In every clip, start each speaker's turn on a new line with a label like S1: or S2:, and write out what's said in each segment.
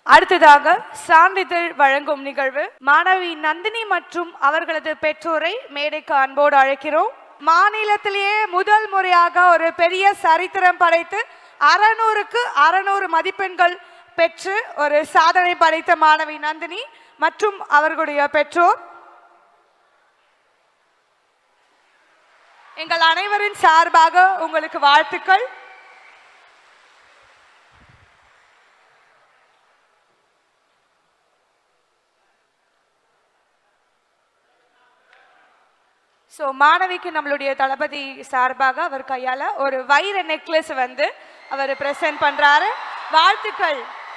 S1: அடுத்ததாக சான்றிதழ் வழங்கும் நிகழ்வு மாணவி நந்தினி மற்றும் அவர்களது பெற்றோரை மேடைக்கு அன்போடு அழைக்கிறோம் மாநிலத்திலேயே முதல் முறையாக ஒரு பெரிய சரித்திரம் படைத்து அறநூறுக்கு அறநூறு மதிப்பெண்கள் பெற்று ஒரு சாதனை படைத்த மாணவி நந்தினி மற்றும் அவர்களுடைய பெற்றோர் எங்கள் அனைவரின் சார்பாக உங்களுக்கு வாழ்த்துக்கள் ஸோ மாணவிக்கு நம்மளுடைய தளபதி சார்பாக அவர் கையால ஒரு வைர நெக்லஸ் வந்து அவர் பிரசன்ட் பண்றாரு வாழ்த்துக்கள்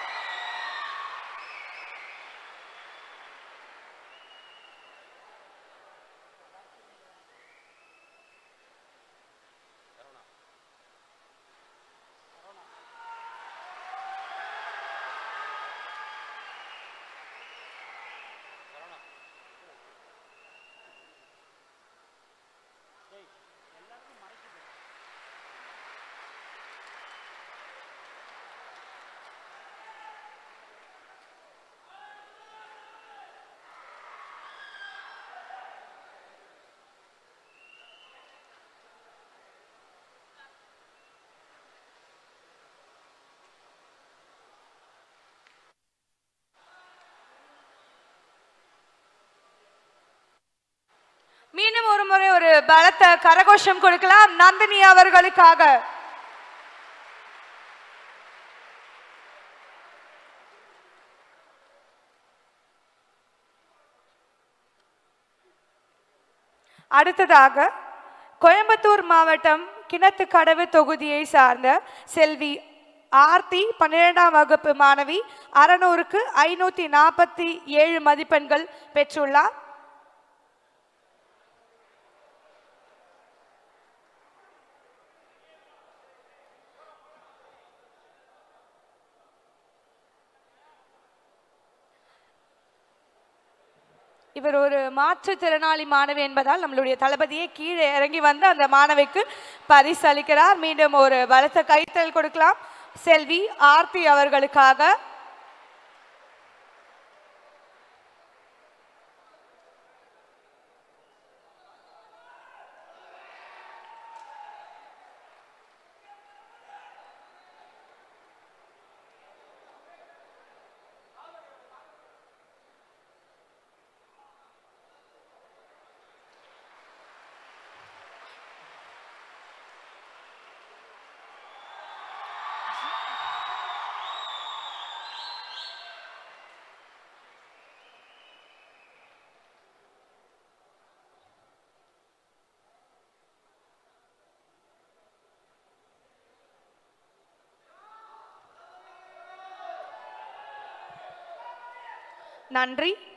S1: மீண்டும் ஒரு முறை ஒரு பலத்த கரகோஷம் கொடுக்கலாம் நந்தினி அவர்களுக்காக அடுத்ததாக கோயம்புத்தூர் மாவட்டம் கிணத்துக்கடவு தொகுதியை சார்ந்த செல்வி ஆர்த்தி பன்னிரெண்டாம் வகுப்பு மாணவி அறநூறுக்கு ஐநூத்தி நாற்பத்தி ஏழு மதிப்பெண்கள் பெற்றுள்ளார் இவர் ஒரு மாற்றுத்திறனாளி மாணவி என்பதால் நம்மளுடைய தளபதியே கீழே இறங்கி வந்து அந்த மாணவிக்கு பரிசு அளிக்கிறார் மீண்டும் ஒரு பலத்த கைத்தல் கொடுக்கலாம் செல்வி ஆர்த்தி அவர்களுக்காக நன்றி